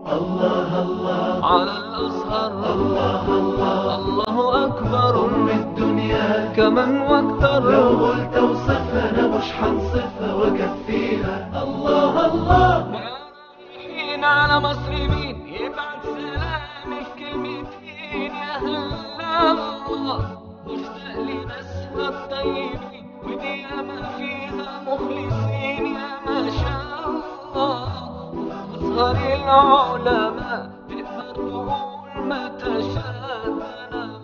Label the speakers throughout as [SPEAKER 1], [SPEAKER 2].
[SPEAKER 1] الله الله
[SPEAKER 2] على الأزهر
[SPEAKER 1] الله الله
[SPEAKER 2] الله أكبر
[SPEAKER 1] أم الدنيا
[SPEAKER 2] كمن واكثر
[SPEAKER 1] لو قلت اوصفها أنا مش هنصفها وأكفيها الله الله
[SPEAKER 2] حين على مصر مين يبعت سلامي في كلمتين يا هلا الله مشتاق لناسها الطيبين ودي ما فيها مخلصين يا ما شاء الله أزهر العلماء تقدر تقول ما تشاء أنا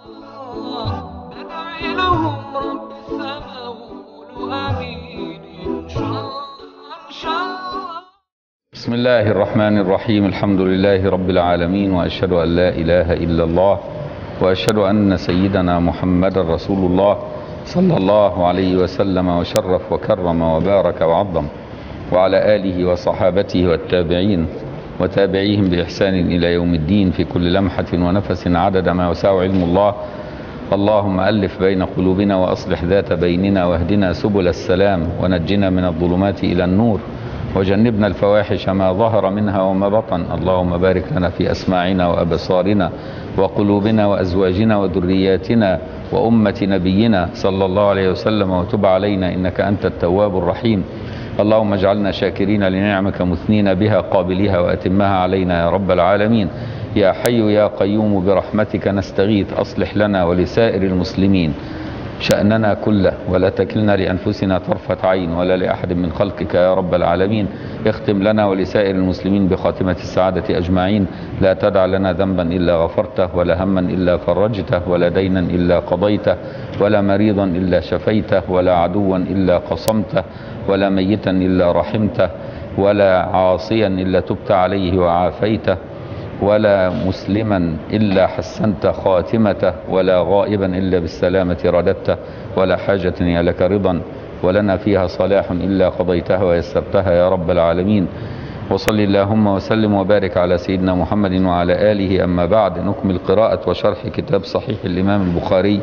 [SPEAKER 2] الله بدعي لهم رب السماء وقولوا آمين إن شاء الله إن شاء الله
[SPEAKER 3] بسم الله الرحمن الرحيم الحمد لله رب العالمين واشهد ان لا اله الا الله واشهد ان سيدنا محمدا رسول الله صلى الله عليه وسلم وشرف وكرم وبارك وعظم وعلى اله وصحابته والتابعين وتابعيهم باحسان الى يوم الدين في كل لمحه ونفس عدد ما وسع علم الله اللهم الف بين قلوبنا واصلح ذات بيننا واهدنا سبل السلام ونجنا من الظلمات الى النور وجنبنا الفواحش ما ظهر منها وما بطن اللهم بارك لنا في أسماعنا وأبصارنا وقلوبنا وأزواجنا وذرياتنا وأمة نبينا صلى الله عليه وسلم وتب علينا إنك أنت التواب الرحيم اللهم اجعلنا شاكرين لنعمك مثنين بها قابليها وأتمها علينا يا رب العالمين يا حي يا قيوم برحمتك نستغيث أصلح لنا ولسائر المسلمين شأننا كله ولا تكلنا لأنفسنا طرفة عين ولا لأحد من خلقك يا رب العالمين اختم لنا ولسائر المسلمين بخاتمة السعادة أجمعين لا تدع لنا ذنبا إلا غفرته ولا هما إلا فرجته ولا دينا إلا قضيته ولا مريضا إلا شفيته ولا عدوا إلا قصمته ولا ميتا إلا رحمته ولا عاصيا إلا تبت عليه وعافيته ولا مسلما إلا حسنت خاتمته ولا غائبا إلا بالسلامة رددته ولا حاجة هي لك رضا ولنا فيها صلاح إلا قضيتها ويسرتها يا رب العالمين وصل اللهم وسلم وبارك على سيدنا محمد وعلى آله أما بعد نكمل قراءة وشرح كتاب صحيح الإمام البخاري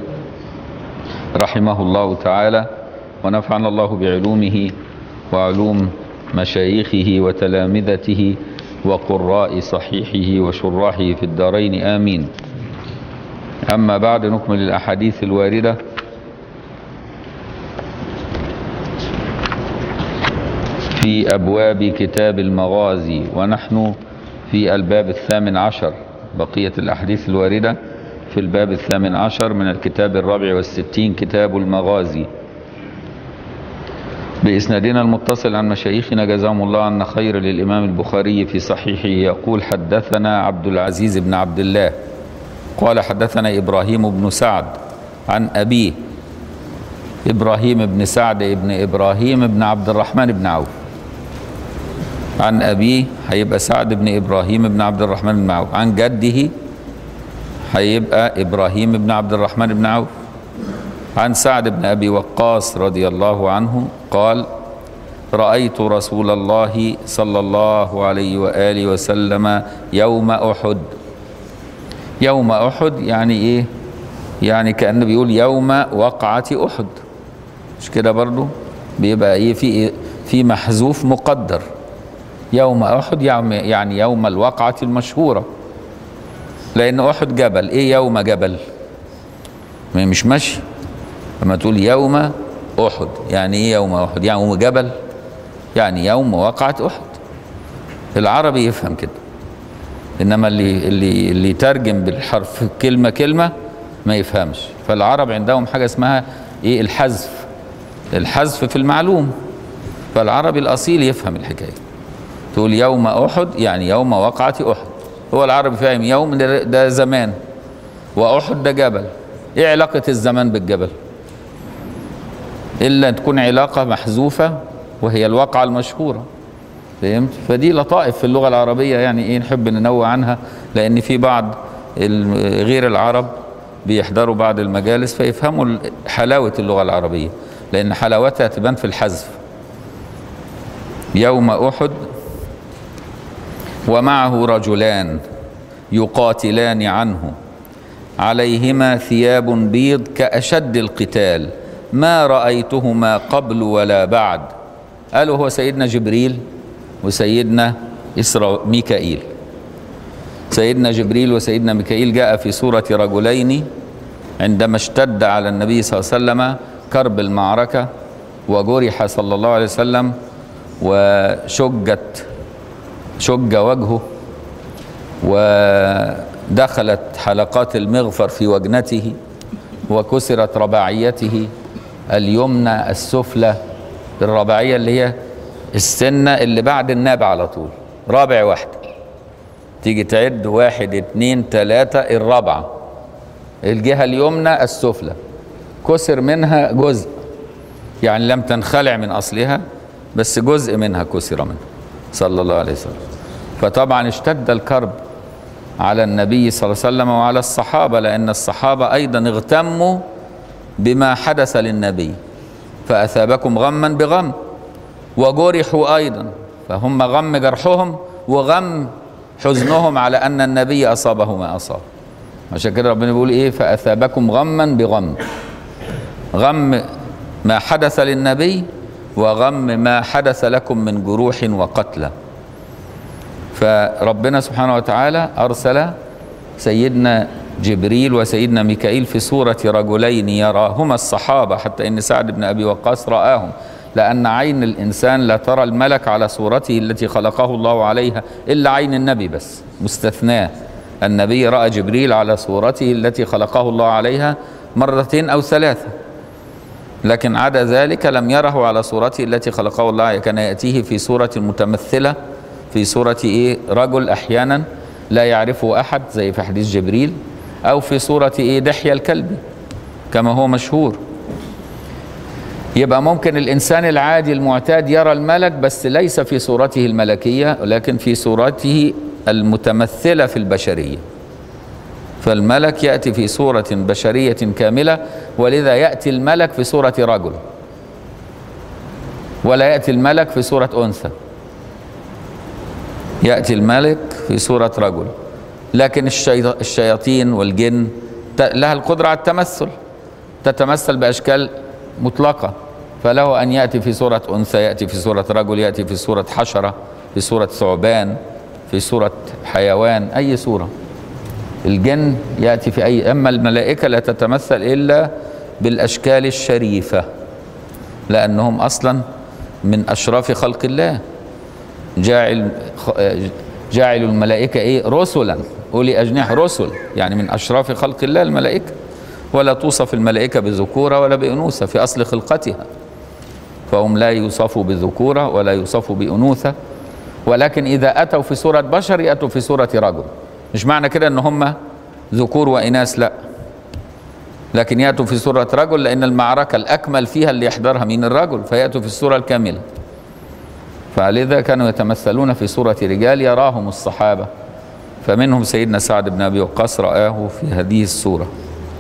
[SPEAKER 3] رحمه الله تعالى ونفعنا الله بعلومه وعلوم مشايخه وتلامذته وقراء صحيحه وشراحه في الدارين آمين أما بعد نكمل الأحاديث الواردة في أبواب كتاب المغازي ونحن في الباب الثامن عشر بقية الأحاديث الواردة في الباب الثامن عشر من الكتاب الرابع والستين كتاب المغازي بإسنادنا المتصل عن مشايخنا جزاهم الله عنا خير للإمام البخاري في صحيحه يقول حدثنا عبد العزيز بن عبد الله قال حدثنا إبراهيم بن سعد عن أبيه إبراهيم بن سعد بن إبراهيم بن عبد الرحمن بن عوف عن أبيه هيبقى سعد بن إبراهيم بن عبد الرحمن بن عوف عن جده هيبقى إبراهيم بن عبد الرحمن بن عوف عن سعد بن ابي وقاص رضي الله عنه قال رايت رسول الله صلى الله عليه واله وسلم يوم احد يوم احد يعني ايه يعني كانه بيقول يوم وقعه احد مش كده برضو بيبقى ايه في إيه في محذوف مقدر يوم احد يعني يوم الوقعه المشهوره لان احد جبل ايه يوم جبل مش ماشي لما تقول يوم احد يعني ايه يوم احد يعني يوم جبل يعني يوم وقعة احد العربي يفهم كده انما اللي اللي اللي يترجم بالحرف كلمه كلمه ما يفهمش فالعرب عندهم حاجه اسمها ايه الحذف الحذف في المعلوم فالعربي الاصيل يفهم الحكايه تقول يوم احد يعني يوم وقعة احد هو العربي فاهم يوم ده, ده زمان واحد ده جبل ايه علاقه الزمان بالجبل الا تكون علاقه محذوفه وهي الواقعه المشهوره فهمت فدي لطائف في اللغه العربيه يعني ايه نحب ننوه عنها لان في بعض غير العرب بيحضروا بعض المجالس فيفهموا حلاوه اللغه العربيه لان حلاوتها تبان في الحذف يوم احد ومعه رجلان يقاتلان عنه عليهما ثياب بيض كأشد القتال ما رأيتهما قبل ولا بعد قالوا هو سيدنا جبريل وسيدنا إسرا ميكائيل سيدنا جبريل وسيدنا ميكائيل جاء في صورة رجلين عندما اشتد على النبي صلى الله عليه وسلم كرب المعركة وجرح صلى الله عليه وسلم وشجت شج وجهه ودخلت حلقات المغفر في وجنته وكسرت رباعيته اليمنى السفلى الرباعية اللي هي السنة اللي بعد الناب على طول رابع واحدة تيجي تعد واحد اتنين تلاتة الرابعة الجهة اليمنى السفلى كسر منها جزء يعني لم تنخلع من أصلها بس جزء منها كسر منها صلى الله عليه وسلم فطبعا اشتد الكرب على النبي صلى الله عليه وسلم وعلى الصحابة لأن الصحابة أيضا اغتموا بما حدث للنبي فأثابكم غما بغم وجرحوا أيضا فهم غم جرحهم وغم حزنهم على أن النبي أصابه ما أصاب عشان كده ربنا بيقول إيه فأثابكم غما بغم غم ما حدث للنبي وغم ما حدث لكم من جروح وقتلى فربنا سبحانه وتعالى أرسل سيدنا جبريل وسيدنا ميكائيل في صورة رجلين يراهما الصحابة حتى إن سعد بن أبي وقاص رآهم لأن عين الإنسان لا ترى الملك على صورته التي خلقه الله عليها إلا عين النبي بس مستثناه النبي رأى جبريل على صورته التي خلقه الله عليها مرتين أو ثلاثة لكن عدا ذلك لم يره على صورته التي خلقه الله عليها كان يأتيه في صورة متمثلة في صورة إيه رجل أحيانا لا يعرفه أحد زي في حديث جبريل أو في صورة إيه دحية الكلب كما هو مشهور يبقى ممكن الإنسان العادي المعتاد يرى الملك بس ليس في صورته الملكية ولكن في صورته المتمثلة في البشرية فالملك يأتي في صورة بشرية كاملة ولذا يأتي الملك في صورة رجل ولا يأتي الملك في صورة أنثى يأتي الملك في صورة رجل لكن الشيط- الشياطين والجن ت- لها القدرة على التمثل تتمثل بأشكال مطلقة فله أن يأتي في صورة أنثى يأتي في صورة رجل يأتي في صورة حشرة في صورة ثعبان في صورة حيوان أي صورة الجن يأتي في أي أما الملائكة لا تتمثل إلا بالأشكال الشريفة لأنهم أصلا من أشراف خلق الله جاعل جاعل الملائكة إيه رسلا أولي أجنحة رسل يعني من أشراف خلق الله الملائكة ولا توصف الملائكة بذكورة ولا بأنوثة في أصل خلقتها فهم لا يوصفوا بذكورة ولا يوصفوا بأنوثة ولكن إذا أتوا في صورة بشر يأتوا في صورة رجل مش معنى كده أن هم ذكور وإناث لا لكن يأتوا في صورة رجل لأن المعركة الأكمل فيها اللي يحضرها من الرجل فيأتوا في الصورة الكاملة فلذا كانوا يتمثلون في صورة رجال يراهم الصحابة فمنهم سيدنا سعد بن أبي وقاص رآه في هذه الصورة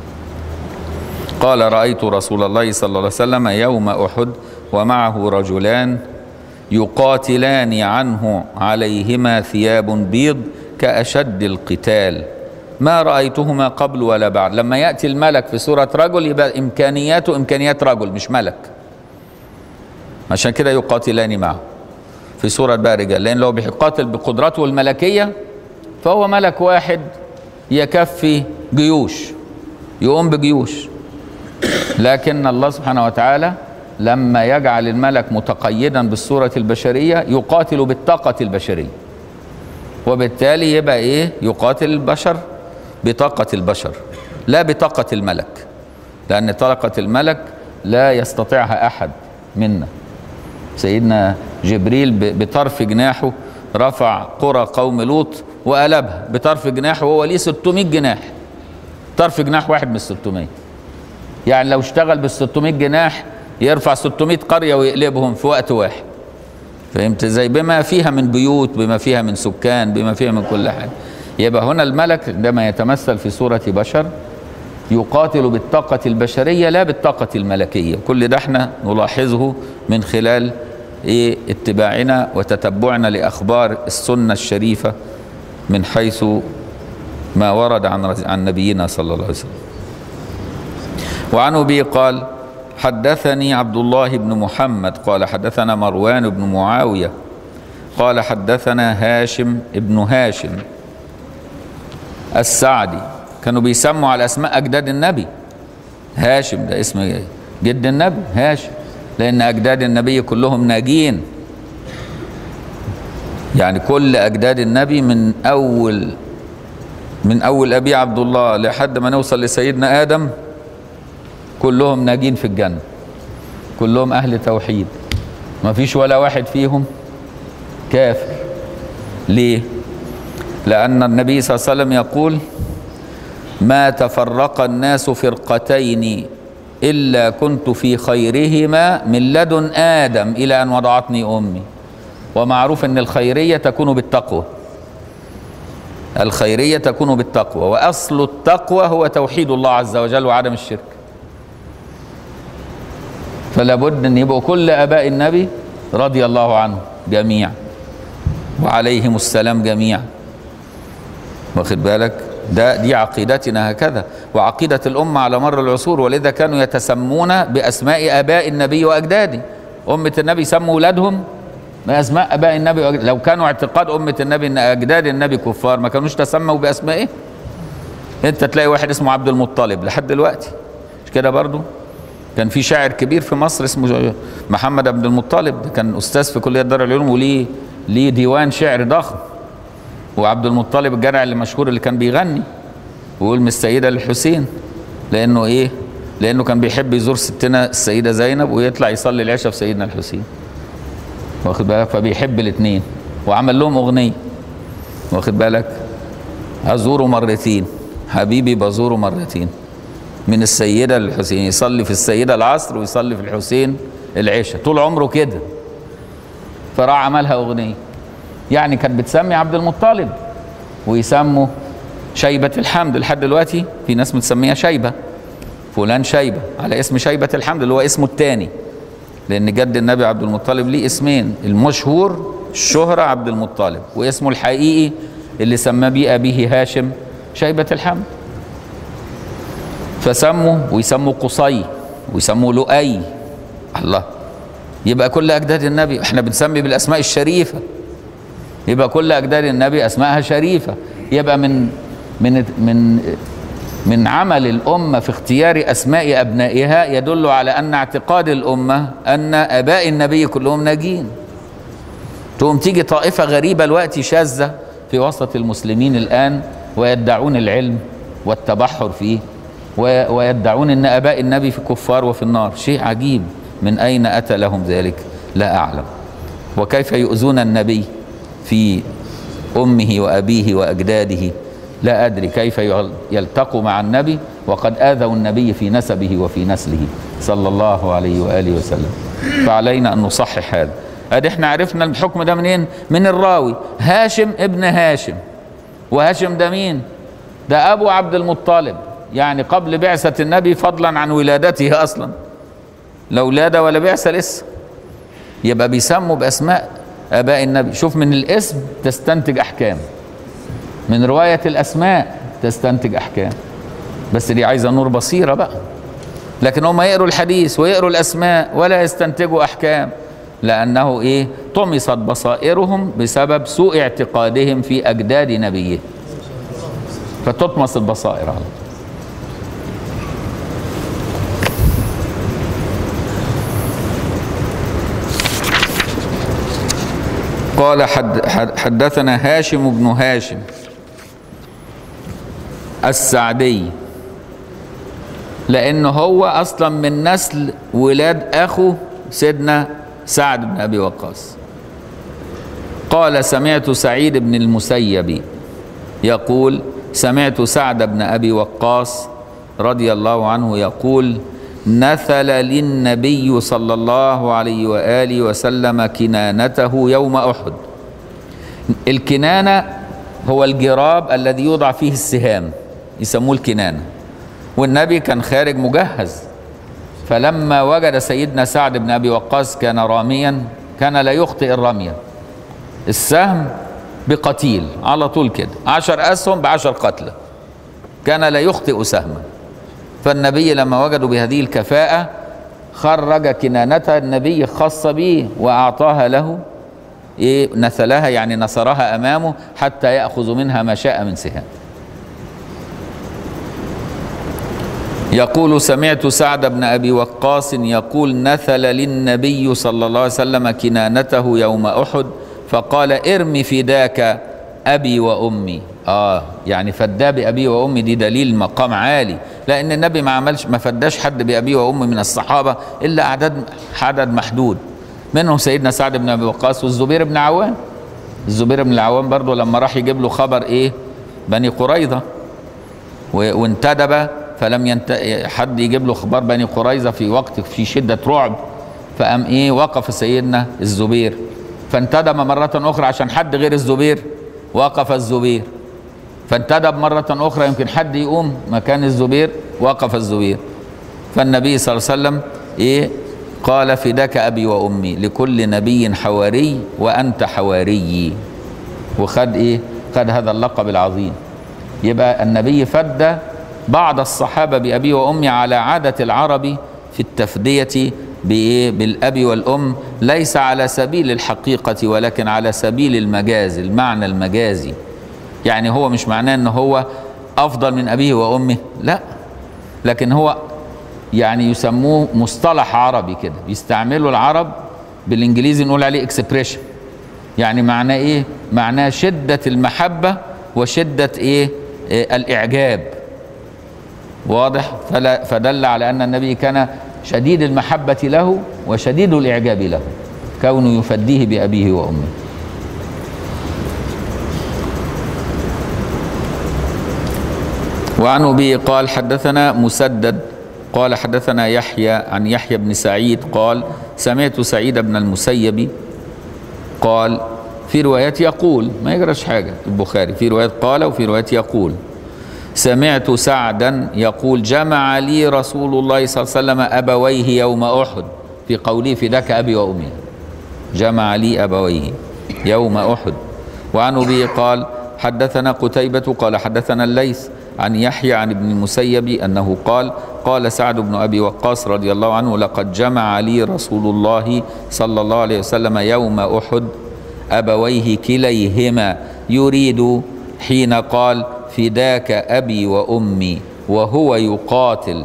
[SPEAKER 3] قال رأيت رسول الله صلى الله عليه وسلم يوم أحد ومعه رجلان يقاتلان عنه عليهما ثياب بيض كأشد القتال ما رأيتهما قبل ولا بعد لما يأتي الملك في صورة رجل يبقى إمكانياته إمكانيات رجل مش ملك عشان كده يقاتلان معه في صورة بقى رجال لأن لو بيقاتل بقدرته الملكية فهو ملك واحد يكفي جيوش يقوم بجيوش لكن الله سبحانه وتعالى لما يجعل الملك متقيدا بالصورة البشرية يقاتل بالطاقة البشرية وبالتالي يبقى ايه يقاتل البشر بطاقة البشر لا بطاقة الملك لأن طاقة الملك لا يستطيعها أحد منا سيدنا جبريل ب- بطرف جناحه رفع قرى قوم لوط وقلبها بطرف جناحه وهو ليه 600 جناح طرف جناح واحد من ال 600 يعني لو اشتغل بال 600 جناح يرفع 600 قرية ويقلبهم في وقت واحد فهمت ازاي بما فيها من بيوت بما فيها من سكان بما فيها من كل حاجة يبقى هنا الملك عندما يتمثل في صورة بشر يقاتل بالطاقة البشرية لا بالطاقة الملكية كل ده احنا نلاحظه من خلال ايه اتباعنا وتتبعنا لأخبار السنة الشريفة من حيث ما ورد عن عن نبينا صلى الله عليه وسلم وعن ابي قال حدثني عبد الله بن محمد قال حدثنا مروان بن معاويه قال حدثنا هاشم ابن هاشم السعدي كانوا بيسموا على اسماء اجداد النبي هاشم ده اسم جد النبي هاشم لان اجداد النبي كلهم ناجين يعني كل اجداد النبي من اول من اول ابي عبد الله لحد ما نوصل لسيدنا ادم كلهم ناجين في الجنه كلهم اهل توحيد ما فيش ولا واحد فيهم كافر ليه لان النبي صلى الله عليه وسلم يقول ما تفرق الناس فرقتين الا كنت في خيرهما من لدن ادم الى ان وضعتني امي ومعروف ان الخيريه تكون بالتقوى الخيريه تكون بالتقوى واصل التقوى هو توحيد الله عز وجل وعدم الشرك فلا بد ان يبقوا كل اباء النبي رضي الله عنهم جميعا وعليهم السلام جميعا واخد بالك ده دي عقيدتنا هكذا وعقيدة الأمة على مر العصور ولذا كانوا يتسمون بأسماء آباء النبي وأجداده أمة النبي سموا أولادهم بأسماء آباء النبي وأجداده. لو كانوا اعتقاد أمة النبي أن أجداد النبي كفار ما كانوش تسموا بأسمائه أنت تلاقي واحد اسمه عبد المطلب لحد دلوقتي مش كده برضو كان في شاعر كبير في مصر اسمه محمد عبد المطلب كان أستاذ في كلية دار العلوم وليه ليه ديوان شعر ضخم وعبد المطلب الجرع اللي مشهور اللي كان بيغني ويقول من السيدة للحسين لأنه إيه؟ لأنه كان بيحب يزور ستنا السيدة زينب ويطلع يصلي العشاء في سيدنا الحسين واخد بالك فبيحب الاثنين وعمل لهم أغنية واخد بالك أزوره مرتين حبيبي بزوره مرتين من السيدة للحسين يصلي في السيدة العصر ويصلي في الحسين العشاء طول عمره كده فراح عملها أغنية يعني كانت بتسمي عبد المطلب ويسموا شيبة الحمد لحد دلوقتي في ناس بتسميها شيبة فلان شيبة على اسم شيبة الحمد اللي هو اسمه الثاني لأن جد النبي عبد المطلب ليه اسمين المشهور الشهرة عبد المطلب واسمه الحقيقي اللي سمى بيه أبيه هاشم شيبة الحمد فسموا ويسموا قصي ويسموا لؤي الله يبقى كل أجداد النبي احنا بنسمي بالأسماء الشريفة يبقى كل اجداد النبي اسمائها شريفه يبقى من من من من عمل الامه في اختيار اسماء ابنائها يدل على ان اعتقاد الامه ان اباء النبي كلهم ناجين تقوم تيجي طائفه غريبه الوقت شاذه في وسط المسلمين الان ويدعون العلم والتبحر فيه ويدعون ان اباء النبي في كفار وفي النار شيء عجيب من اين اتى لهم ذلك لا اعلم وكيف يؤذون النبي في امه وابيه واجداده لا ادري كيف يلتقوا مع النبي وقد اذوا النبي في نسبه وفي نسله صلى الله عليه واله وسلم فعلينا ان نصحح هذا ادي احنا عرفنا الحكم ده منين من الراوي هاشم ابن هاشم وهاشم ده مين ده ابو عبد المطلب يعني قبل بعثه النبي فضلا عن ولادته اصلا لا ولاده ولا بعثه لسه يبقى بيسموا باسماء اباء النبي شوف من الاسم تستنتج احكام من روايه الاسماء تستنتج احكام بس دي عايزه نور بصيره بقى لكن هم يقروا الحديث ويقروا الاسماء ولا يستنتجوا احكام لانه ايه طمست بصائرهم بسبب سوء اعتقادهم في اجداد نبيه فتطمس البصائر على قال حد حدثنا هاشم بن هاشم السعدي لأنه هو أصلا من نسل ولاد أخو سيدنا سعد بن أبي وقاص قال سمعت سعيد بن المسيب يقول سمعت سعد بن أبي وقاص رضي الله عنه يقول نثل للنبي صلى الله عليه واله وسلم كنانته يوم احد الكنانه هو الجراب الذي يوضع فيه السهام يسموه الكنانه والنبي كان خارج مجهز فلما وجد سيدنا سعد بن ابي وقاص كان راميا كان لا يخطئ الرميه السهم بقتيل على طول كده عشر اسهم بعشر قتلى كان لا يخطئ سهما فالنبي لما وجدوا بهذه الكفاءة خرج كنانتها النبي خاصة به وأعطاها له إيه نثلها يعني نصرها أمامه حتى يأخذ منها ما شاء من سهام يقول سمعت سعد بن ابي وقاص يقول نثل للنبي صلى الله عليه وسلم كنانته يوم احد فقال ارمي فداك ابي وامي اه يعني فداه بابي وامي دي دليل مقام عالي لان النبي ما عملش ما فداش حد بابي وامي من الصحابه الا اعداد عدد محدود منهم سيدنا سعد بن ابي وقاص والزبير بن عوام الزبير بن العوام برضه لما راح يجيب له خبر ايه بني قريظه و- وانتدب فلم ينت... حد يجيب له اخبار بني قريظه في وقت في شده رعب فقام ايه وقف سيدنا الزبير فانتدب مره اخرى عشان حد غير الزبير وقف الزبير فانتدب مرة أخرى يمكن حد يقوم مكان الزبير وقف الزبير فالنبي صلى الله عليه وسلم إيه قال فداك أبي وأمي لكل نبي حواري وأنت حواري وخد إيه خد هذا اللقب العظيم يبقى النبي فدى بعض الصحابة بأبي وأمي على عادة العرب في التفدية بإيه بالأب والأم ليس على سبيل الحقيقة ولكن على سبيل المجاز المعنى المجازي يعني هو مش معناه ان هو افضل من ابيه وامه لا لكن هو يعني يسموه مصطلح عربي كده بيستعملوا العرب بالانجليزي نقول عليه اكسبريشن يعني معناه ايه معناه شدة المحبة وشدة ايه, إيه الاعجاب واضح فلا فدل على ان النبي كان شديد المحبة له وشديد الاعجاب له كونه يفديه بابيه وامه وعن أبي قال حدثنا مسدد قال حدثنا يحيى عن يحيى بن سعيد قال سمعت سعيد بن المسيب قال في روايات يقول ما يجرش حاجة البخاري في روايات قال وفي روايات يقول سمعت سعدا يقول جمع لي رسول الله صلى الله عليه وسلم أبويه يوم أحد في قوله فداك أبي وأمي جمع لي أبويه يوم أحد وعن أبي قال حدثنا قتيبة قال حدثنا الليث عن يحيى عن ابن المسيب أنه قال قال سعد بن أبي وقاص رضي الله عنه لقد جمع لي رسول الله صلى الله عليه وسلم يوم أحد أبويه كليهما يريد حين قال فداك أبي وأمي وهو يقاتل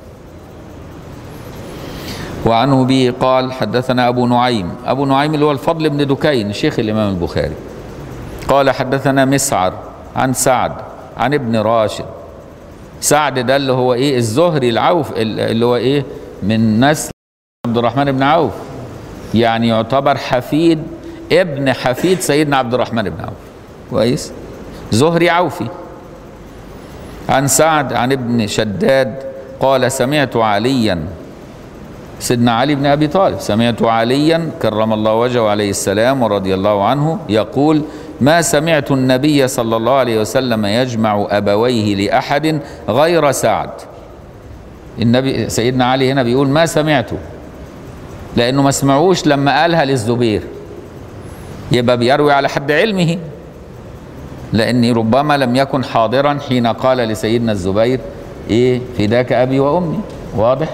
[SPEAKER 3] وعنه به قال حدثنا أبو نعيم أبو نعيم اللي هو الفضل بن دكين شيخ الإمام البخاري قال حدثنا مسعر عن سعد عن ابن راشد سعد ده اللي هو ايه الزهري العوف اللي هو ايه من نسل عبد الرحمن بن عوف يعني يعتبر حفيد ابن حفيد سيدنا عبد الرحمن بن عوف كويس زهري عوفي عن سعد عن ابن شداد قال سمعت عليا سيدنا علي بن ابي طالب سمعت عليا كرم الله وجهه عليه السلام ورضي الله عنه يقول ما سمعت النبي صلى الله عليه وسلم يجمع ابويه لاحد غير سعد النبي سيدنا علي هنا بيقول ما سمعته لانه ما سمعوش لما قالها للزبير يبقى بيروي على حد علمه لاني ربما لم يكن حاضرا حين قال لسيدنا الزبير ايه فداك ابي وامي واضح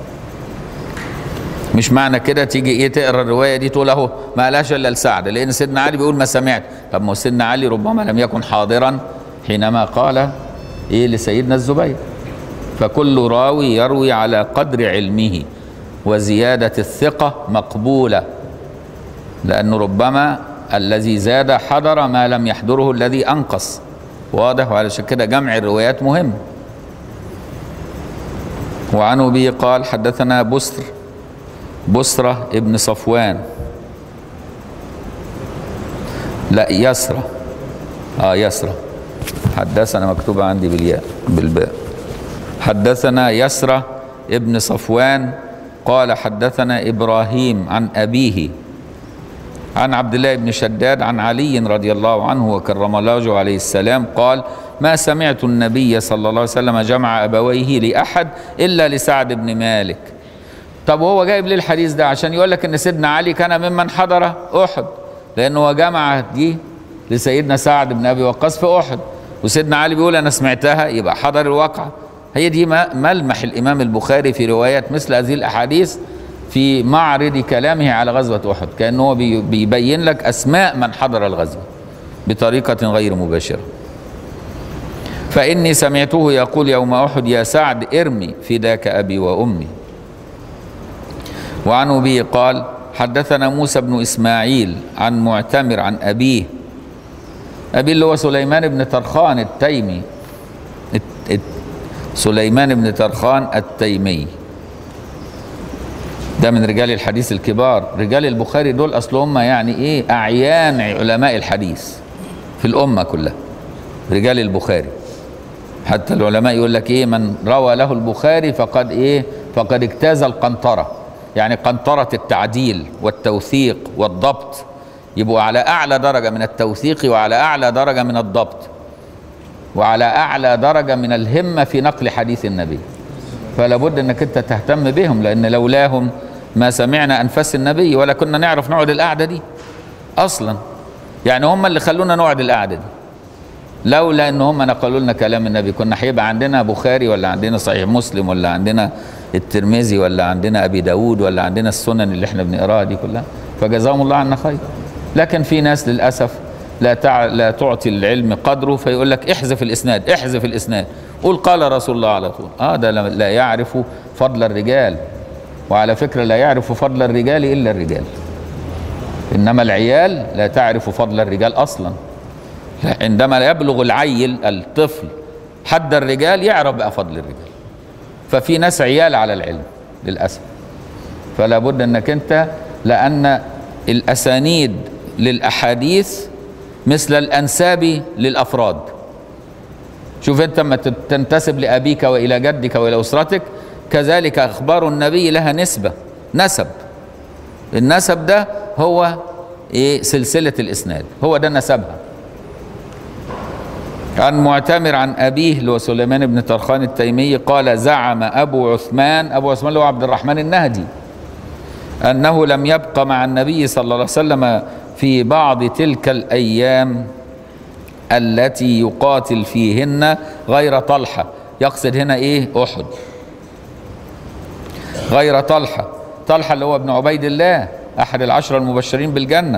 [SPEAKER 3] مش معنى كده تيجي ايه تقرا الروايه دي تقول اهو ما قالهاش الا لسعد لان سيدنا علي بيقول ما سمعت طب ما هو سيدنا علي ربما لم يكن حاضرا حينما قال ايه لسيدنا الزبير فكل راوي يروي على قدر علمه وزياده الثقه مقبوله لانه ربما الذي زاد حضر ما لم يحضره الذي انقص واضح وعلشان كده جمع الروايات مهم وعن ابي قال حدثنا بسر بسرة ابن صفوان لا يسرى اه يسرى حدثنا مكتوبة عندي بالياء بالباء حدثنا يسرى ابن صفوان قال حدثنا إبراهيم عن أبيه عن عبد الله بن شداد عن علي رضي الله عنه وكرم الله وجهه عليه السلام قال ما سمعت النبي صلى الله عليه وسلم جمع أبويه لأحد إلا لسعد بن مالك طب وهو جايب ليه الحديث ده عشان يقول لك ان سيدنا علي كان ممن حضر احد لانه هو جمع دي لسيدنا سعد بن ابي وقاص في احد وسيدنا علي بيقول انا سمعتها يبقى حضر الواقعه هي دي ملمح الامام البخاري في روايات مثل هذه الاحاديث في معرض كلامه على غزوه احد كانه هو بيبين لك اسماء من حضر الغزوه بطريقه غير مباشره فإني سمعته يقول يوم أحد يا سعد ارمي فداك أبي وأمي وعن أبي قال حدثنا موسى بن إسماعيل عن معتمر عن أبيه أبي اللي هو سليمان بن ترخان التيمي الت- الت- سليمان بن ترخان التيمي ده من رجال الحديث الكبار رجال البخاري دول أصل هم يعني إيه أعيان علماء الحديث في الأمة كلها رجال البخاري حتى العلماء يقول لك ايه من روى له البخاري فقد ايه فقد اجتاز القنطره يعني قنطره التعديل والتوثيق والضبط يبقوا على اعلى درجه من التوثيق وعلى اعلى درجه من الضبط وعلى اعلى درجه من الهمه في نقل حديث النبي فلا بد انك انت تهتم بهم لان لولاهم ما سمعنا انفاس النبي ولا كنا نعرف نقعد القعده دي اصلا يعني هم اللي خلونا نقعد القعده دي لولا ان هم نقلوا لنا كلام النبي كنا هيبقى عندنا بخاري ولا عندنا صحيح مسلم ولا عندنا الترمذي ولا عندنا ابي داود ولا عندنا السنن اللي احنا بنقراها دي كلها فجزاهم الله عنا خير لكن في ناس للاسف لا تع... لا تعطي العلم قدره فيقول لك احذف الاسناد احذف الاسناد قول قال رسول الله على طول اه ده لا لا يعرف فضل الرجال وعلى فكره لا يعرف فضل الرجال الا الرجال انما العيال لا تعرف فضل الرجال اصلا عندما يبلغ العيل الطفل حد الرجال يعرف بقى فضل الرجال ففي ناس عيال على العلم للاسف فلا بد انك انت لان الاسانيد للاحاديث مثل الانساب للافراد شوف انت لما تنتسب لابيك والى جدك والى اسرتك كذلك اخبار النبي لها نسبه نسب النسب ده هو ايه سلسله الاسناد هو ده نسبها عن معتمر عن أبيه اللي هو سليمان بن ترخان التيمي قال زعم أبو عثمان أبو عثمان اللي هو عبد الرحمن النهدي أنه لم يبق مع النبي صلى الله عليه وسلم في بعض تلك الأيام التي يقاتل فيهن غير طلحة يقصد هنا إيه أحد غير طلحة طلحة اللي هو ابن عبيد الله أحد العشرة المبشرين بالجنة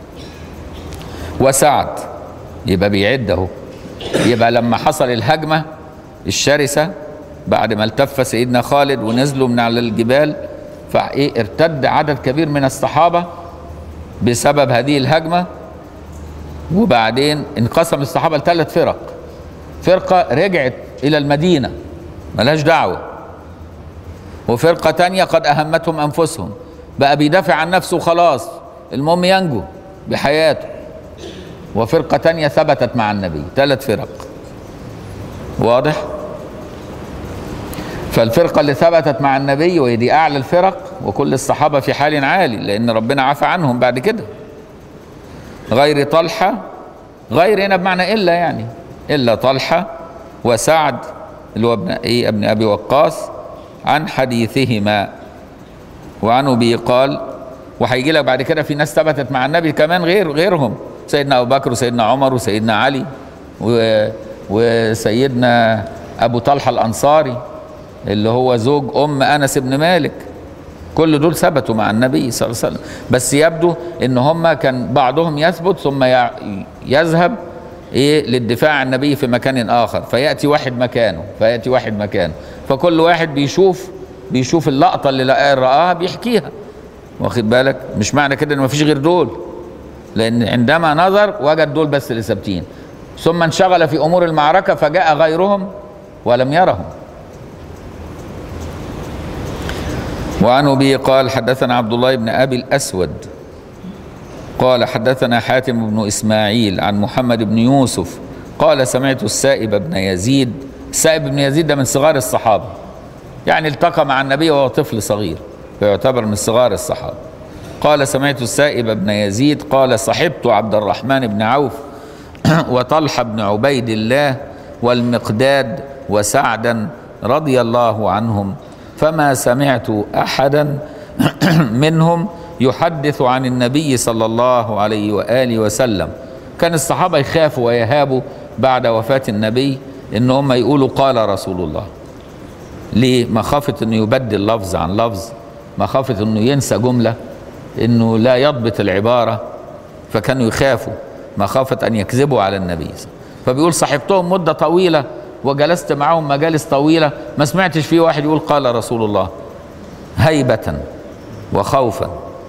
[SPEAKER 3] وسعد يبقى بيعد اهو يبقى لما حصل الهجمة الشرسة بعد ما التف سيدنا خالد ونزلوا من على الجبال فايه ارتد عدد كبير من الصحابة بسبب هذه الهجمة وبعدين انقسم الصحابة لثلاث فرق فرقة رجعت إلى المدينة ملهاش دعوة وفرقة تانية قد أهمتهم أنفسهم بقى بيدافع عن نفسه خلاص المهم ينجو بحياته وفرقة تانية ثبتت مع النبي ثلاث فرق واضح فالفرقة اللي ثبتت مع النبي وهي دي أعلى الفرق وكل الصحابة في حال عالي لأن ربنا عفى عنهم بعد كده غير طلحة غير هنا بمعنى إلا يعني إلا طلحة وسعد اللي هو ابن إيه ابن أبي وقاص عن حديثهما وعن أبي قال وهيجي لك بعد كده في ناس ثبتت مع النبي كمان غير غيرهم سيدنا ابو بكر وسيدنا عمر وسيدنا علي و... وسيدنا ابو طلحه الانصاري اللي هو زوج ام انس بن مالك كل دول ثبتوا مع النبي صلى الله عليه وسلم بس يبدو ان هم كان بعضهم يثبت ثم ي... يذهب ايه للدفاع عن النبي في مكان اخر فياتي واحد مكانه فياتي واحد مكانه فكل واحد بيشوف بيشوف اللقطه اللي رآها بيحكيها واخد بالك مش معنى كده ان مفيش غير دول لان عندما نظر وجد دول بس اللي ثابتين ثم انشغل في امور المعركه فجاء غيرهم ولم يرهم وعن ابي قال حدثنا عبد الله بن ابي الاسود قال حدثنا حاتم بن اسماعيل عن محمد بن يوسف قال سمعت السائب بن يزيد السائب بن يزيد ده من صغار الصحابه يعني التقى مع النبي وهو طفل صغير فيعتبر من صغار الصحابه قال سمعت السائب بن يزيد قال صحبت عبد الرحمن بن عوف وطلحه بن عبيد الله والمقداد وسعدا رضي الله عنهم فما سمعت احدا منهم يحدث عن النبي صلى الله عليه واله وسلم كان الصحابه يخافوا ويهابوا بعد وفاه النبي ان هم يقولوا قال رسول الله ليه مخافه انه يبدل لفظ عن لفظ مخافه انه ينسى جمله انه لا يضبط العباره فكانوا يخافوا مخافه ان يكذبوا على النبي فبيقول صاحبتهم مده طويله وجلست معهم مجالس طويلة ما سمعتش فيه واحد يقول قال رسول الله هيبة وخوفا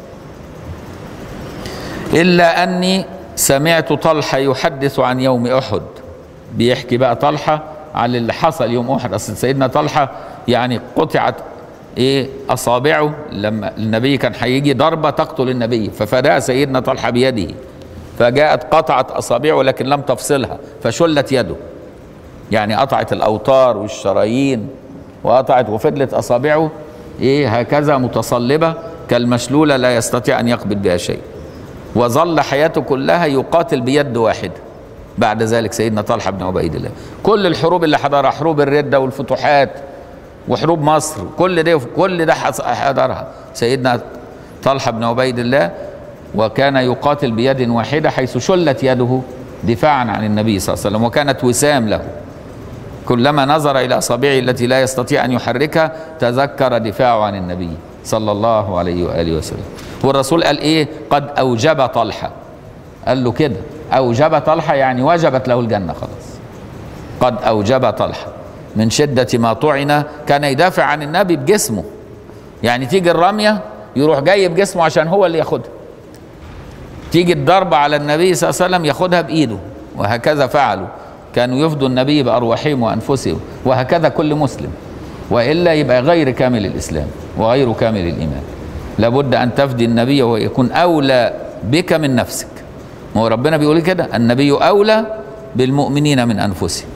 [SPEAKER 3] إلا أني سمعت طلحة يحدث عن يوم أحد بيحكي بقى طلحة على اللي حصل يوم أحد أصل سيدنا طلحة يعني قطعت إيه أصابعه لما النبي كان هيجي ضربة تقتل النبي ففداها سيدنا طلحة بيده فجاءت قطعت أصابعه لكن لم تفصلها فشلت يده يعني قطعت الأوتار والشرايين وقطعت وفضلت أصابعه إيه هكذا متصلبة كالمشلولة لا يستطيع أن يقبض بها شيء وظل حياته كلها يقاتل بيد واحدة بعد ذلك سيدنا طلحة بن عبيد الله كل الحروب اللي حضرها حروب الردة والفتوحات وحروب مصر كل ده كل ده حص- حضرها سيدنا طلحة بن عبيد الله وكان يقاتل بيد واحدة حيث شلت يده دفاعا عن النبي صلى الله عليه وسلم وكانت وسام له كلما نظر إلى أصابعه التي لا يستطيع أن يحركها تذكر دفاعه عن النبي صلى الله عليه وآله وسلم والرسول قال إيه قد أوجب طلحة قال له كده أوجب طلحة يعني وجبت له الجنة خلاص قد أوجب طلحة من شدة ما طعن كان يدافع عن النبي بجسمه يعني تيجي الرمية يروح جاي بجسمه عشان هو اللي ياخدها تيجي الضربة على النبي صلى الله عليه وسلم ياخدها بإيده وهكذا فعلوا كانوا يفدوا النبي بأرواحهم وأنفسهم وهكذا كل مسلم وإلا يبقى غير كامل الإسلام وغير كامل الإيمان لابد أن تفدي النبي ويكون أولى بك من نفسك ما هو ربنا بيقول كده النبي أولى بالمؤمنين من أنفسهم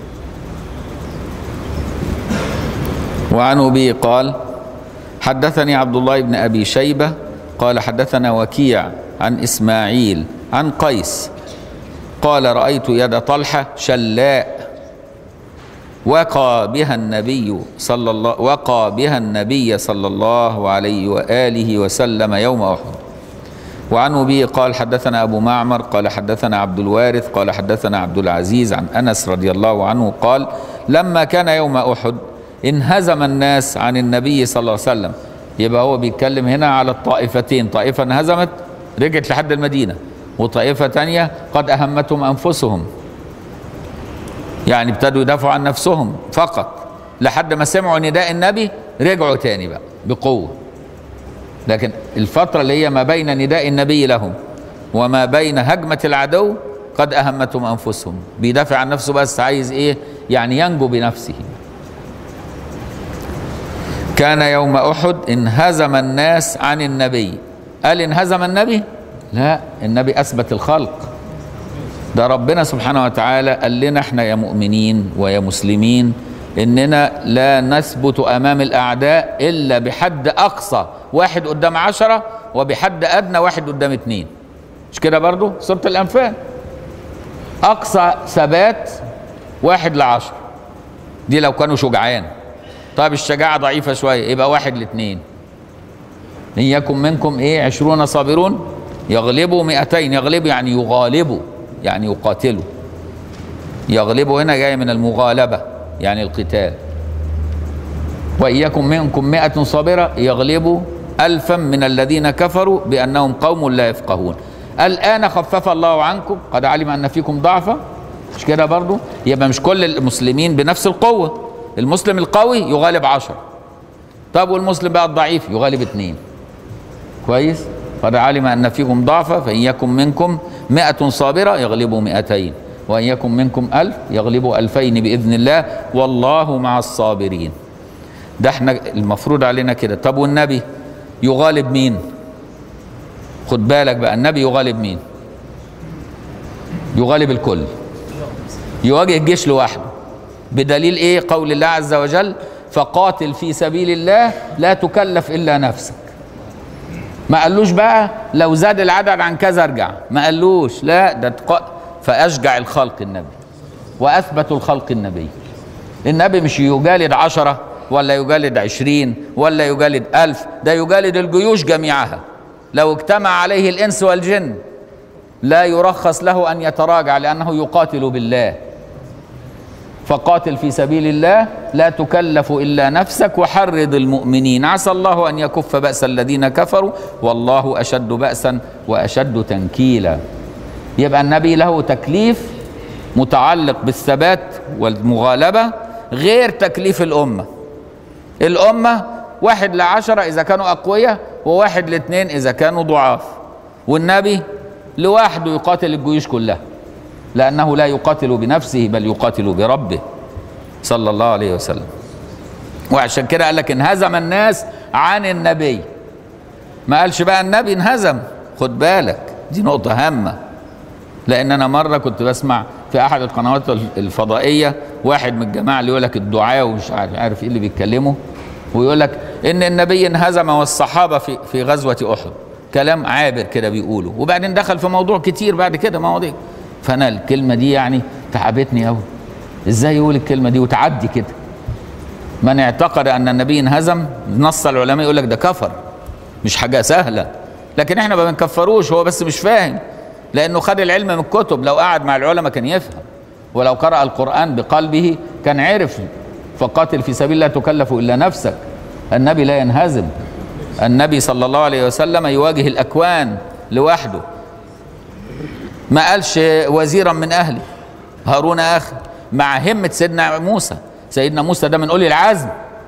[SPEAKER 3] وعن أبي قال حدثني عبد الله بن أبي شيبة قال حدثنا وكيع عن إسماعيل عن قيس قال رأيت يد طلحة شلاء وقى بها النبي صلى الله وقى بها النبي صلى الله عليه وآله وسلم يوم أحد وعن أبي قال حدثنا أبو معمر قال حدثنا عبد الوارث قال حدثنا عبد العزيز عن أنس رضي الله عنه قال لما كان يوم أحد انهزم الناس عن النبي صلى الله عليه وسلم يبقى هو بيتكلم هنا على الطائفتين طائفة انهزمت رجعت لحد المدينة وطائفة تانية قد أهمتهم أنفسهم يعني ابتدوا يدافعوا عن نفسهم فقط لحد ما سمعوا نداء النبي رجعوا تاني بقى بقوة لكن الفترة اللي هي ما بين نداء النبي لهم وما بين هجمة العدو قد أهمتهم أنفسهم بيدافع عن نفسه بس عايز إيه يعني ينجو بنفسه كان يوم أحد انهزم الناس عن النبي قال انهزم النبي لا النبي أثبت الخلق ده ربنا سبحانه وتعالى قال لنا احنا يا مؤمنين ويا مسلمين اننا لا نثبت امام الاعداء الا بحد اقصى واحد قدام عشرة وبحد ادنى واحد قدام اتنين مش كده برضو سورة الانفال اقصى ثبات واحد لعشر دي لو كانوا شجعان طيب الشجاعة ضعيفة شوية يبقى واحد لاثنين إن يكن منكم إيه عشرون صابرون يغلبوا مئتين يغلبوا يعني يغالبوا يعني يقاتلوا يغلبوا هنا جاي من المغالبة يعني القتال وإن يكن منكم مئة صابرة يغلبوا ألفا من الذين كفروا بأنهم قوم لا يفقهون الآن خفف الله عنكم قد علم أن فيكم ضعفا مش كده برضو يبقى مش كل المسلمين بنفس القوة المسلم القوي يغالب عشر طب والمسلم بقى الضعيف يغالب اثنين كويس قد علم أن فيكم ضعفا فإن يكن منكم مئة صابرة يغلبوا مئتين وإن يكن منكم ألف يغلبوا ألفين بإذن الله والله مع الصابرين ده احنا المفروض علينا كده طب والنبي يغالب مين خد بالك بقى النبي يغالب مين يغالب الكل يواجه الجيش لوحده بدليل ايه قول الله عز وجل فقاتل في سبيل الله لا تكلف الا نفسك ما قالوش بقى لو زاد العدد عن كذا ارجع ما قالوش لا ده تق... فاشجع الخلق النبي واثبت الخلق النبي النبي مش يجالد عشرة ولا يجالد عشرين ولا يجالد ألف ده يجالد الجيوش جميعها لو اجتمع عليه الإنس والجن لا يرخص له أن يتراجع لأنه يقاتل بالله فقاتل في سبيل الله لا تكلف الا نفسك وحرض المؤمنين عسى الله ان يكف باس الذين كفروا والله اشد باسا واشد تنكيلا يبقى النبي له تكليف متعلق بالثبات والمغالبه غير تكليف الأمة الأمة واحد لعشرة إذا كانوا أقوياء وواحد لاثنين إذا كانوا ضعاف والنبي لوحده يقاتل الجيوش كلها لأنه لا يقاتل بنفسه بل يقاتل بربه صلى الله عليه وسلم وعشان كده قال لك انهزم الناس عن النبي ما قالش بقى النبي انهزم خد بالك دي نقطة هامة لأن أنا مرة كنت بسمع في أحد القنوات الفضائية واحد من الجماعة اللي يقول لك الدعاء ومش عارف عارف إيه اللي بيتكلموا ويقول لك إن النبي انهزم والصحابة في في غزوة أحد كلام عابر كده بيقولوا وبعدين دخل في موضوع كتير بعد كده مواضيع فأنا الكلمة دي يعني تعبتني أوي إزاي يقول الكلمة دي وتعدي كده من اعتقد أن النبي انهزم نص العلماء يقول لك ده كفر مش حاجة سهلة لكن احنا ما بنكفروش هو بس مش فاهم لانه خد العلم من الكتب لو قعد مع العلماء كان يفهم ولو قرأ القرآن بقلبه كان عرف فقاتل في سبيل لا تكلف إلا نفسك النبي لا ينهزم النبي صلى الله عليه وسلم يواجه الأكوان لوحده ما قالش وزيرا من أهلي هارون أخي مع همة سيدنا موسى سيدنا موسى ده من أولي العزم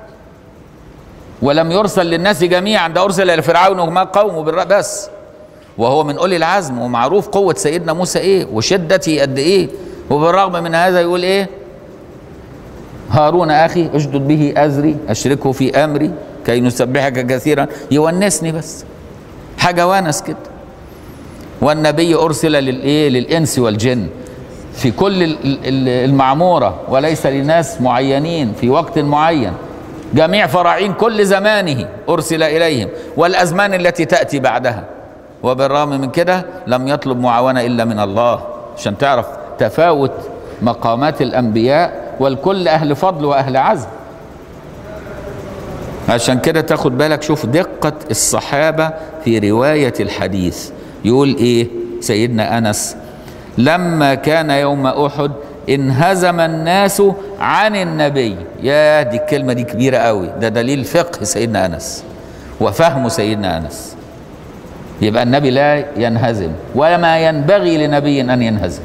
[SPEAKER 3] ولم يرسل للناس جميعا ده أرسل لفرعون وما قومه بالرأي بس وهو من أولي العزم ومعروف قوة سيدنا موسى إيه وشدته قد إيه وبالرغم من هذا يقول إيه هارون أخي اشدد به أزري أشركه في أمري كي نسبحك كثيرا يونسني بس حاجة ونس كده والنبي أرسل للإيه للإنس والجن في كل ال- ال- المعمورة وليس لناس معينين في وقت معين جميع فراعين كل زمانه أرسل إليهم والأزمان التي تأتي بعدها وبالرغم من كده لم يطلب معاونة إلا من الله عشان تعرف تفاوت مقامات الأنبياء والكل أهل فضل وأهل عزم عشان كده تاخد بالك شوف دقة الصحابة في رواية الحديث يقول إيه سيدنا أنس لما كان يوم أحد انهزم الناس عن النبي يا دي الكلمة دي كبيرة قوي ده دليل فقه سيدنا أنس وفهم سيدنا أنس يبقى النبي لا ينهزم وما ينبغي لنبي أن ينهزم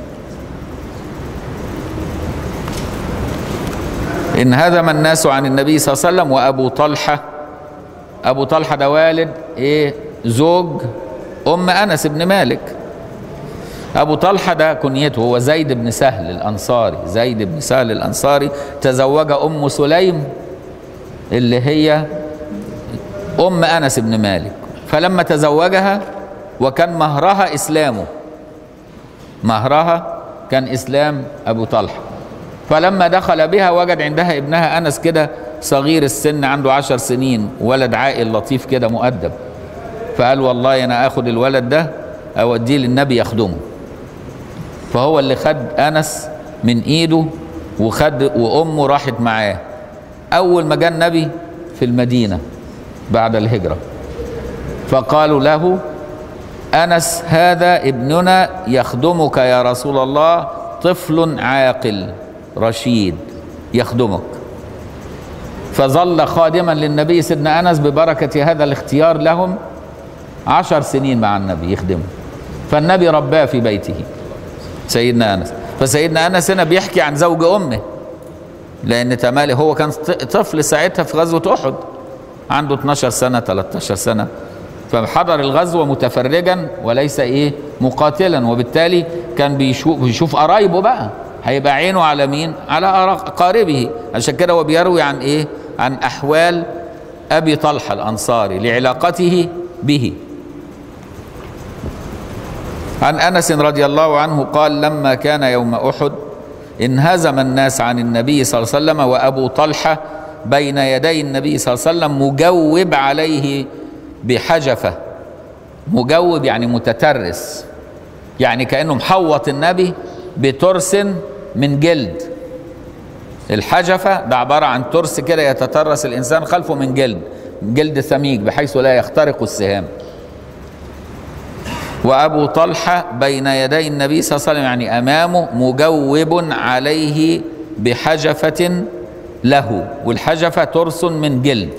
[SPEAKER 3] انهزم الناس عن النبي صلى الله عليه وسلم وأبو طلحة أبو طلحة ده والد إيه زوج أم أنس بن مالك أبو طلحة ده كنيته هو زيد بن سهل الأنصاري زيد بن سهل الأنصاري تزوج أم سليم اللي هي أم أنس بن مالك فلما تزوجها وكان مهرها إسلامه مهرها كان إسلام أبو طلحة فلما دخل بها وجد عندها ابنها أنس كده صغير السن عنده عشر سنين ولد عاقل لطيف كده مؤدب فقال والله أنا أخد الولد ده أوديه للنبي يخدمه فهو اللي خد أنس من إيده وخد وأمه راحت معاه أول ما جاء النبي في المدينة بعد الهجرة فقالوا له أنس هذا ابننا يخدمك يا رسول الله طفل عاقل رشيد يخدمك فظل خادما للنبي سيدنا أنس ببركة هذا الاختيار لهم عشر سنين مع النبي يخدمه فالنبي رباه في بيته سيدنا أنس فسيدنا أنس هنا بيحكي عن زوج أمه لأن تمالي هو كان طفل ساعتها في غزوة أحد عنده 12 سنة 13 سنة فحضر الغزوة متفرجا وليس إيه مقاتلا وبالتالي كان بيشوف, بيشوف قرايبه بقى هيبقى عينه على مين على أقاربه عشان كده هو بيروي عن إيه عن أحوال أبي طلحة الأنصاري لعلاقته به عن انس رضي الله عنه قال لما كان يوم احد انهزم الناس عن النبي صلى الله عليه وسلم وابو طلحه بين يدي النبي صلى الله عليه وسلم مجوب عليه بحجفه مجوب يعني متترس يعني كانه محوط النبي بترس من جلد الحجفه ده عباره عن ترس كده يتترس الانسان خلفه من جلد جلد سميك بحيث لا يخترق السهام وابو طلحه بين يدي النبي صلى الله عليه وسلم يعني امامه مجوب عليه بحجفه له والحجفه ترس من جلد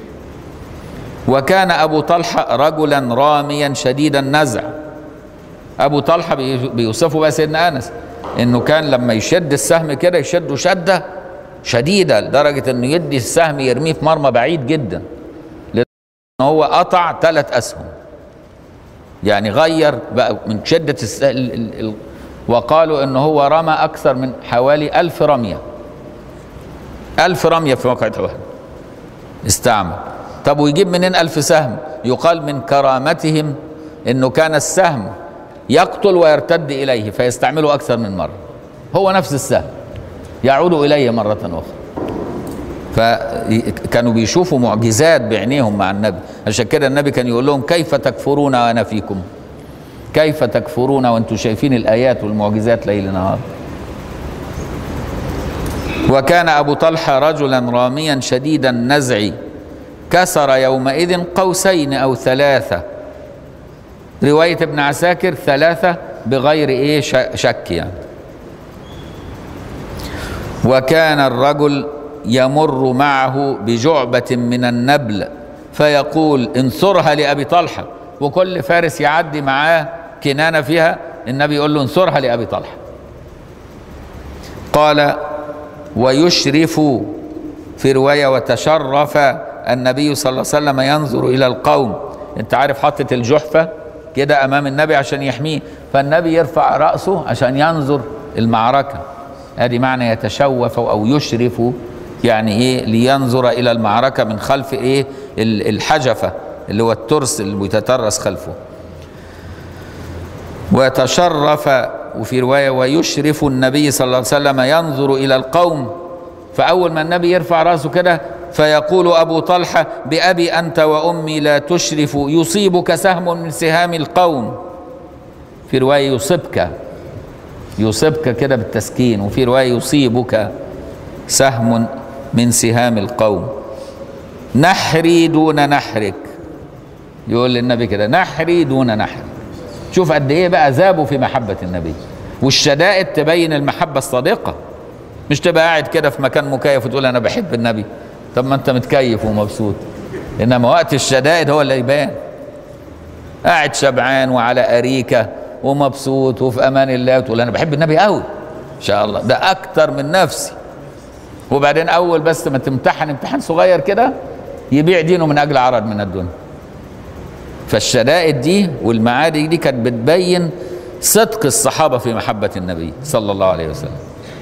[SPEAKER 3] وكان ابو طلحه رجلا راميا شديد النزع ابو طلحه بيوصفه بقى سيدنا انس انه كان لما يشد السهم كده يشده شده شديده لدرجه انه يدي السهم يرميه في مرمى بعيد جدا لان هو قطع ثلاث اسهم يعني غير بقى من شده الس... ال... ال... ال... وقالوا ان هو رمى اكثر من حوالي ألف رميه ألف رميه في وقعه واحده استعمل طب ويجيب منين ألف سهم يقال من كرامتهم انه كان السهم يقتل ويرتد اليه فيستعمله اكثر من مره هو نفس السهم يعود اليه مره اخرى فكانوا بيشوفوا معجزات بعينيهم مع النبي عشان كده النبي كان يقول لهم كيف تكفرون وانا فيكم كيف تكفرون وانتم شايفين الايات والمعجزات ليل نهار وكان ابو طلحه رجلا راميا شديد النزع كسر يومئذ قوسين او ثلاثه روايه ابن عساكر ثلاثه بغير ايه شك يعني وكان الرجل يمر معه بجعبة من النبل فيقول انثرها لأبي طلحة وكل فارس يعدي معاه كنانة فيها النبي يقول له انثرها لأبي طلحة قال ويشرف في رواية وتشرف النبي صلى الله عليه وسلم ينظر إلى القوم انت عارف حطت الجحفة كده أمام النبي عشان يحميه فالنبي يرفع رأسه عشان ينظر المعركة ادي معنى يتشوف او يشرف يعني ايه لينظر الى المعركه من خلف ايه الحجفه اللي هو الترس اللي بيتترس خلفه وتشرف وفي روايه ويشرف النبي صلى الله عليه وسلم ينظر الى القوم فاول ما النبي يرفع راسه كده فيقول ابو طلحه بابي انت وامي لا تشرف يصيبك سهم من سهام القوم في روايه يصيبك يصيبك كده بالتسكين وفي روايه يصيبك سهم من سهام القوم نحري دون نحرك يقول للنبي كده نحري دون نحرك شوف قد ايه بقى ذابوا في محبه النبي والشدائد تبين المحبه الصادقه مش تبقى قاعد كده في مكان مكيف وتقول انا بحب النبي طب ما انت متكيف ومبسوط انما وقت الشدائد هو اللي يبان قاعد شبعان وعلى اريكه ومبسوط وفي امان الله وتقول انا بحب النبي قوي ان شاء الله ده اكتر من نفسي وبعدين اول بس ما تمتحن امتحان صغير كده يبيع دينه من اجل عرض من الدنيا فالشدائد دي والمعارك دي كانت بتبين صدق الصحابه في محبه النبي صلى الله عليه وسلم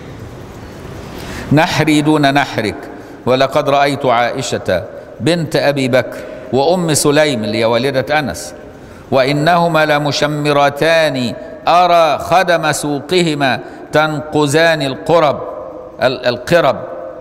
[SPEAKER 3] نحري دون نحرك ولقد رايت عائشه بنت ابي بكر وام سليم اللي هي والده انس وانهما لمشمرتان ارى خدم سوقهما تنقزان القرب القرب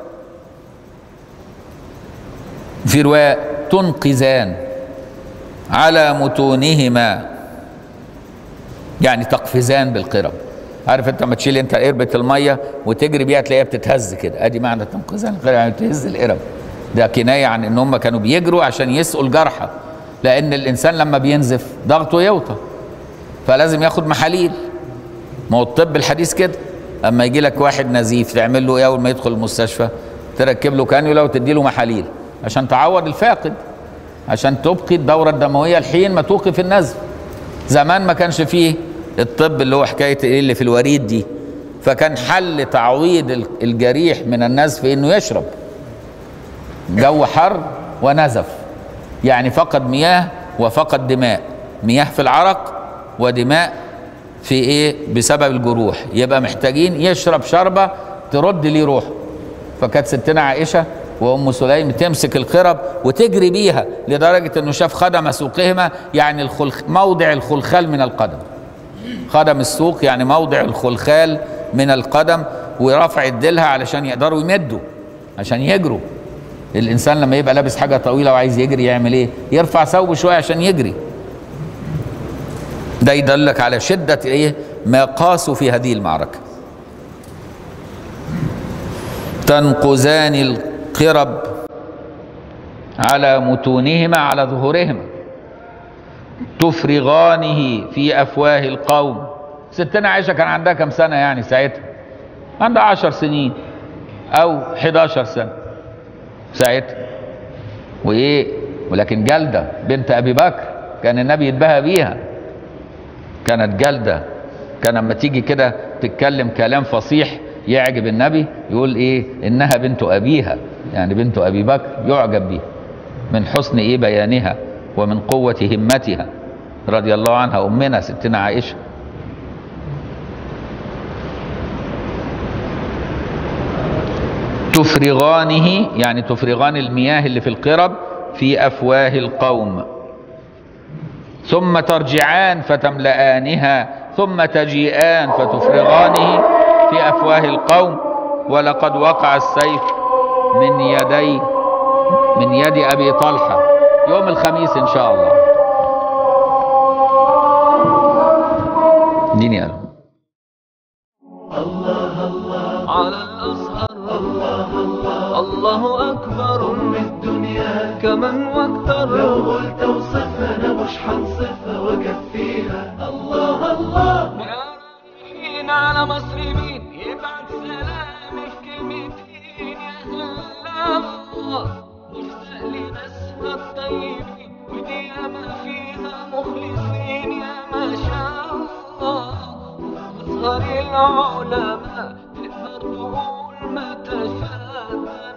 [SPEAKER 3] في روايه تنقزان على متونهما يعني تقفزان بالقرب عارف انت لما تشيل انت قربة الميه وتجري بيها تلاقيها بتتهز كده ادي معنى تنقزان القرب يعني تهز القرب ده كنايه عن ان هم كانوا بيجروا عشان يسقوا الجرحى لان الانسان لما بينزف ضغطه يوطى فلازم ياخد محاليل ما هو الطب الحديث كده اما يجي لك واحد نزيف تعمل له ايه اول ما يدخل المستشفى تركب له كانيولا وتدي له محاليل عشان تعوض الفاقد عشان تبقي الدوره الدمويه الحين ما توقف النزف زمان ما كانش فيه الطب اللي هو حكايه ايه اللي في الوريد دي فكان حل تعويض الجريح من النزف انه يشرب جو حر ونزف يعني فقد مياه وفقد دماء مياه في العرق ودماء في ايه بسبب الجروح يبقى محتاجين يشرب شربة ترد ليه روحه فكانت ستنا عائشة وام سليم تمسك القرب وتجري بيها لدرجة انه شاف خدم سوقهما يعني الخلخ موضع الخلخال من القدم خدم السوق يعني موضع الخلخال من القدم ورفع الدلها علشان يقدروا يمدوا عشان يجروا الانسان لما يبقى لابس حاجه طويله وعايز يجري يعمل ايه يرفع ثوبه شويه عشان يجري ده يدلك على شده ايه ما قاسوا في هذه المعركه تنقزان القرب على متونهما على ظهورهما تفرغانه في افواه القوم ستنا عائشه كان عندها كم سنه يعني ساعتها عندها عشر سنين او 11 سنه ساعتها وايه ولكن جلده بنت ابي بكر كان النبي يتباهى بيها كانت جلده كان لما تيجي كده تتكلم كلام فصيح يعجب النبي يقول ايه انها بنت ابيها يعني بنت ابي بكر يعجب بها من حسن ايه بيانها ومن قوة همتها رضي الله عنها امنا ستنا عائشة تفرغانه يعني تفرغان المياه اللي في القرب في افواه القوم ثم ترجعان فتملآنها ثم تجيئان فتفرغانه في افواه القوم ولقد وقع السيف من يدي من يد ابي طلحه يوم الخميس ان شاء الله ديني قلم
[SPEAKER 2] على الأزهر الله أكبر
[SPEAKER 1] أم الدنيا
[SPEAKER 2] كمن واكثر
[SPEAKER 1] لو قلت اوصفها انا مش حنصفها واكفيها الله الله
[SPEAKER 2] يا رايحين على مصر مين يبعت سلامي في كلمتين يا هلا الله مشتاق لناسها الطيبين ودي ياما فيها مخلصين يا ما شاء الله أزهر العلماء تقدر تقول ما تشاء